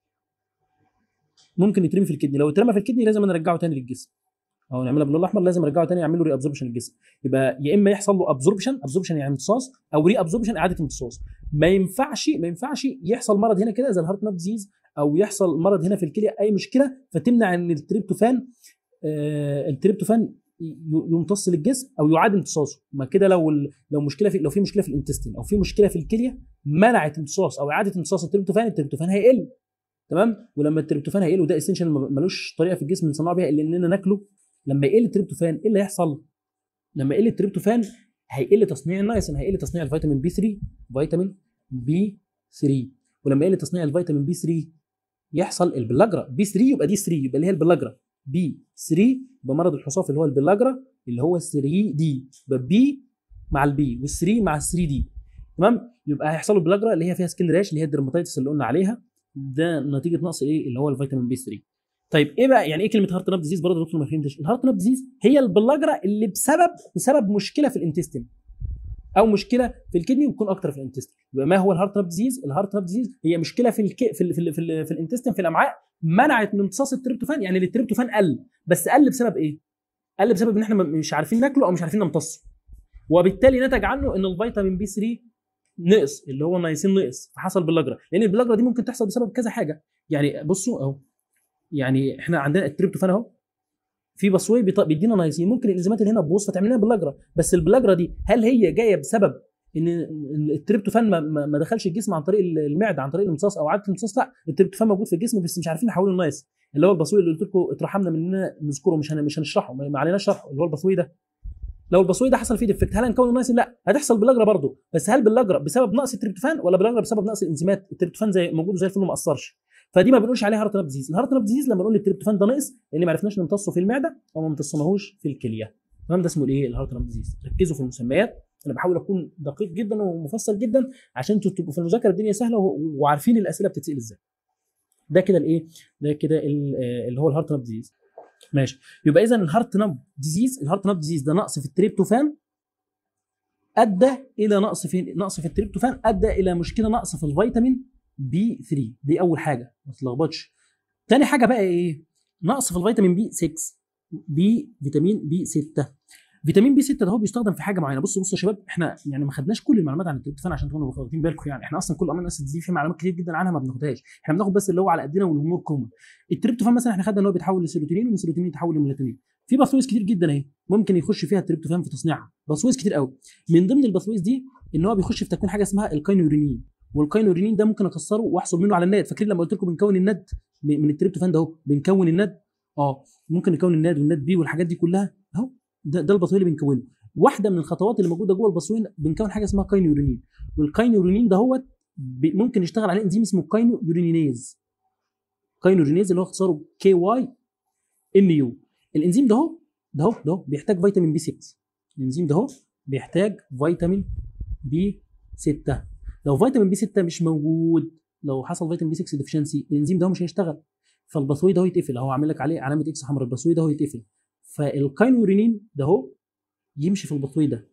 ممكن يترمي في الكدني لو اترمى في الكدني لازم نرجعه تاني للجسم او نعملها باللون الاحمر لازم نرجعه تاني يعمل له ري ابزوربشن الجسم يبقى يا اما يحصل له ابزوربشن ابزوربشن يعني امتصاص او ري ابزوربشن اعاده امتصاص ما ينفعش ما ينفعش يحصل مرض هنا كده زي الهارت ناب ديزيز او يحصل مرض هنا في الكليه اي مشكله فتمنع ان التريبتوفان آه التريبتوفان ي- يمتص للجسم او يعاد امتصاصه ما كده لو ال- لو مشكله في لو في مشكله في الانتستين او في مشكله في الكليه منعت امتصاص او اعاده امتصاص التريبتوفان التريبتوفان هيقل تمام ولما التريبتوفان هيقل وده اسينشال ملوش طريقه في الجسم نصنعه بيها الا اننا ناكله لما يقل التريبتوفان ايه اللي هيحصل؟ لما يقل التريبتوفان هيقل تصنيع النايسين هيقل تصنيع الفيتامين بي 3 فيتامين بي 3 ولما يقل تصنيع الفيتامين بي 3 يحصل البلاجرا بي 3 يبقى دي 3 يبقى اللي هي البلاجرا بي 3 يبقى مرض الحصاف اللي هو البلاجرا اللي هو 3 دي يبقى بي مع البي وال3 مع ال3 دي تمام يبقى هيحصل له البلاجرا اللي هي فيها سكين راش اللي هي الدرماتيتس اللي قلنا عليها ده نتيجه نقص ايه اللي هو الفيتامين بي 3 طيب ايه بقى يعني ايه كلمه هارت ناب ديزيز برضه يا دكتور ما فهمتش الهارت ناب ديزيز هي البلاجرا اللي بسبب بسبب مشكله في الانتستين او مشكله في الكدني وتكون اكتر في الانتستين يبقى ما هو الهارت ناب ديزيز الهارت ناب ديزيز هي مشكله في الك... في ال... في, ال... في, ال... في الانتستين في الامعاء منعت من امتصاص التريبتوفان يعني التريبتوفان قل بس قل بسبب ايه قل بسبب ان احنا م- مش عارفين ناكله او مش عارفين نمتصه وبالتالي نتج عنه ان الفيتامين بي 3 نقص اللي هو النياسين نقص فحصل بلاجرا لان البلاجرا دي ممكن تحصل بسبب كذا حاجه يعني بصوا اهو يعني احنا عندنا التريبتوفان اهو في بصوي بيط- بيدينا نياسين ممكن الانزيمات اللي هنا تبوظ فتعمل لنا بلاجرا بس البلاجرا دي هل هي جايه بسبب ان التريبتوفان ما, ما ما دخلش الجسم عن طريق المعده عن طريق الامتصاص او عاده الامتصاص لا التريبتوفان موجود في الجسم بس مش عارفين نحوله لنايس اللي هو البصوي اللي قلت لكم اترحمنا من اننا نذكره مش هن- مش هنشرحه ما ما عليناش شرحه اللي هو البصوي ده لو البصوي ده حصل فيه ديفكت هل هنكون نايس لا هتحصل بالاجرة برضه بس هل بالاجرة بسبب نقص التريبتوفان ولا بالاجرة بسبب نقص الانزيمات التريبتوفان زي موجود زي الفل ما اثرش فدي ما بنقولش عليها هارت ناب ديزيز الهارت ناب ديزيز لما نقول التريبتوفان ده ناقص لان ما عرفناش نمتصه في المعده او ما امتصناهوش في الكليه تمام ده اسمه الايه الهارت ناب ديزيز ركزوا في المسميات انا بحاول اكون دقيق جدا ومفصل جدا عشان انتوا تبقوا في المذاكره الدنيا سهله و- وعارفين الاسئله بتتسال ازاي ده كده الايه ده كده ال- آه، اللي هو الهارت ناب ديزيز ماشي يبقى اذا الهارت ناب ديزيز الهارت ناب ديزيز ده نقص في التريبتوفان ادى الى نقص في نقص في التريبتوفان ادى الى مشكله نقص في الفيتامين بي 3 دي اول حاجه ما تتلخبطش تاني حاجه بقى ايه نقص في الفيتامين بي 6 بي فيتامين بي 6 فيتامين بي 6 ده هو بيستخدم في حاجه معينه بصوا بصوا يا شباب احنا يعني ما خدناش كل المعلومات عن التريبتوفان عشان تكونوا واخدين بالكم يعني احنا اصلا كل امينو اسيد دي في معلومات كتير جدا عنها ما بناخدهاش احنا بناخد بس اللي هو على قدنا والامور كومن التريبتوفان مثلا احنا خدنا ان هو بيتحول لسيروتونين ومن السيروتونين يتحول لميلاتونين في باثويز كتير جدا اهي ممكن يخش فيها التريبتوفان في تصنيعها باثويز كتير قوي من ضمن الباثويز دي ان هو بيخش في تكوين حاجه اسمها الكاينورينين والكاينورينين ده ممكن اكسره واحصل منه على الناد فاكرين لما قلت لكم بنكون الند م- من التريبتوفان ده اهو بنكون الند اه ممكن نكون الناد والناد بي والحاجات دي كلها اهو ده, ده الباثوي اللي بنكونه واحده من الخطوات اللي موجوده جوه الباثوي بنكون حاجه اسمها كاينورينين والكاينورينين ده هو ممكن يشتغل عليه انزيم اسمه كاينورينيز كاينورينيز اللي هو اختصاره كي واي ام يو الانزيم ده اهو ده اهو ده اهو بيحتاج فيتامين بي 6 الانزيم ده اهو بيحتاج فيتامين بي 6 لو فيتامين بي 6 مش موجود لو حصل فيتامين بي 6 ديفشنسي الانزيم ده هو مش هيشتغل فالباثوي ده هو يتقفل اهو عامل لك عليه علامه اكس حمراء الباثوي ده هو يتقفل فالكاينورينين ده اهو يمشي في الباثوي ده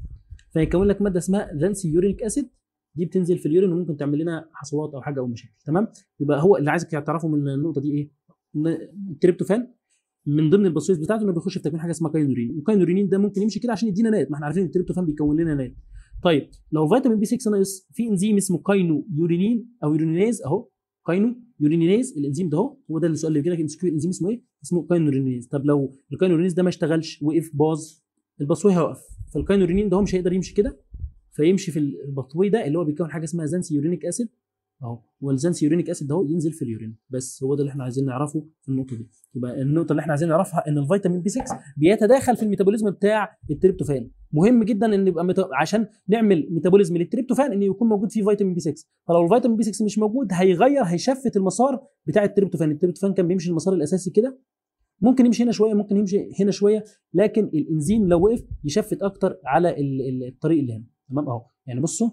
فيكون لك ماده اسمها ذانسي يورينيك اسيد دي بتنزل في اليورين وممكن تعمل لنا حصوات او حاجه او مشاكل تمام يبقى هو اللي عايزك تعرفه من النقطه دي ايه ان التريبتوفان من ضمن البصوص بتاعته انه بيخش في تكوين حاجه اسمها كاينورين والكاينورين ده ممكن يمشي كده عشان يدينا نات ما احنا عارفين التريبتوفان بيكون لنا نات طيب لو فيتامين بي 6 ناقص في انزيم اسمه كاينو يورينين او يورينيز اهو كاينو يورينيز الانزيم ده اهو هو ده السؤال اللي بيجي لك امسكيو الانزيم اسمه ايه؟ اسمه كاينورينيز طب لو الكاينورينيز ده ما اشتغلش وقف باظ البصوي هيقف فالكاينورينين ده هو مش هيقدر يمشي كده فيمشي في البطوي ده اللي هو بيكون حاجه اسمها زانسي يورينيك اسيد اهو والزانسي يورينيك اسيد ده هو ينزل في اليورين بس هو ده اللي احنا عايزين نعرفه في النقطه دي يبقى النقطه اللي احنا عايزين نعرفها ان الفيتامين بي 6 بيتداخل في الميتابوليزم بتاع التريبتوفان مهم جدا ان يبقى مت... عشان نعمل ميتابوليزم للتريبتوفان ان يكون موجود فيه فيتامين بي 6 فلو الفيتامين بي 6 مش موجود هيغير هيشفت المسار بتاع التريبتوفان التريبتوفان كان بيمشي المسار الاساسي كده ممكن يمشي هنا شويه ممكن يمشي هنا شويه لكن الانزيم لو وقف يشفت اكتر على ال- ال- الطريق اللي هنا تمام اهو يعني بصوا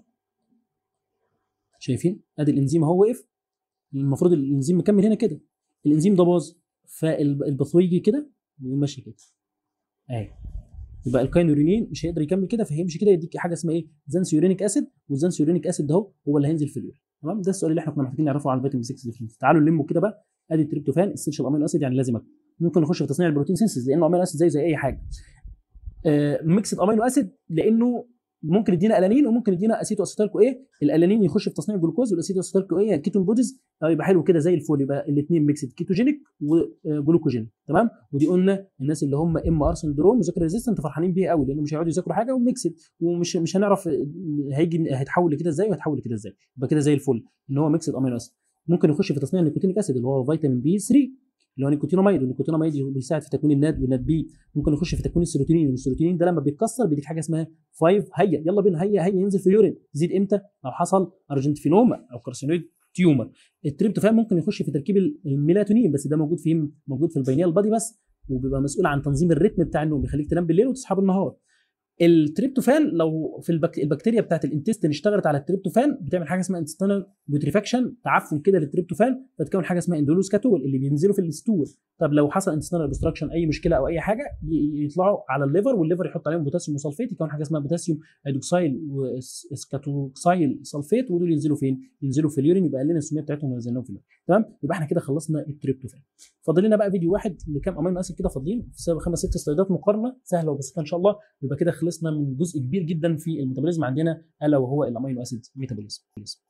شايفين ادي الانزيم اهو وقف المفروض الانزيم مكمل هنا كده الانزيم ده باظ فالبثوي يجي كده ويقوم ماشي كده اهي يبقى الكاينورينين مش هيقدر يكمل كده فهيمشي كده يديك حاجه اسمها ايه زانسيورينيك اسيد والزانسيورينيك اسيد ده هو هو اللي هينزل في اليورين تمام ده السؤال اللي احنا كنا محتاجين نعرفه عن الفيتامين 6 ديفيشنسي تعالوا نلمه كده بقى ادي التريبتوفان اسينشال امينو اسيد يعني لازم أكل. ممكن نخش في تصنيع البروتين سينسز لانه امينو اسيد زي زي اي حاجه آه ميكسد امينو اسيد لانه ممكن يدينا الانين وممكن يدينا اسيتو اسيتال كو ايه الالانين يخش في تصنيع الجلوكوز والاسيتو اسيتال كو ايه الكيتون بوديز آه يبقى حلو كده زي الفول يبقى الاثنين ميكسد كيتوجينيك وجلوكوجين تمام ودي قلنا الناس اللي هم ام ار سندروم مذاكره ريزيستنت فرحانين بيها قوي لان مش هيقعدوا يذاكروا حاجه وميكسد ومش مش هنعرف هيجي هيتحول لكده ازاي وهيتحول لكده ازاي يبقى كده زي الفل ان هو ميكسد امينو اسيد ممكن يخش في تصنيع النيكوتينيك اسيد اللي هو فيتامين بي 3 اللي هو نيكوتيناميد والنيكوتيناميد بيساعد في تكوين الناد والناد بي ممكن يخش في تكوين السيروتونين والسيروتونين ده لما بيتكسر بيديك حاجه اسمها 5 هيا يلا بينا هيا هيا ينزل في اليورين يزيد امتى لو حصل ارجنتينوما او كارسينويد تيومر التريبتوفان ممكن يخش في تركيب الميلاتونين بس ده موجود فين موجود في البينيال بادي بس وبيبقى مسؤول عن تنظيم الريتم بتاع النوم بيخليك تنام بالليل وتصحى بالنهار التريبتوفان لو في البك... البكتيريا بتاعت الانتستين اشتغلت على التريبتوفان بتعمل حاجه اسمها انتستينال بيوتريفاكشن تعفن كده للتريبتوفان فتكون حاجه اسمها اندولوس كاتول اللي بينزلوا في الستول طب لو حصل انتستينال اوبستراكشن اي مشكله او اي حاجه ي- يطلعوا على الليفر والليفر يحط عليهم بوتاسيوم وسلفيت يكون حاجه اسمها بوتاسيوم هيدروكسيل واسكاتوكسيل سلفيت ودول ينزلوا فين؟ ينزلوا في اليورين يبقى قلنا السميه بتاعتهم ونزلناهم في اليورين تمام يبقى احنا كده خلصنا التريبتوفان فاضل لنا بقى فيديو واحد لكام امينو اسيد كده فاضلين في خمس ست سلايدات مقارنه سهله وبسيطه ان شاء الله يبقى كده خلصنا من جزء كبير جدا في الميتابوليزم عندنا الا وهو الامينو اسيد ميتابوليزم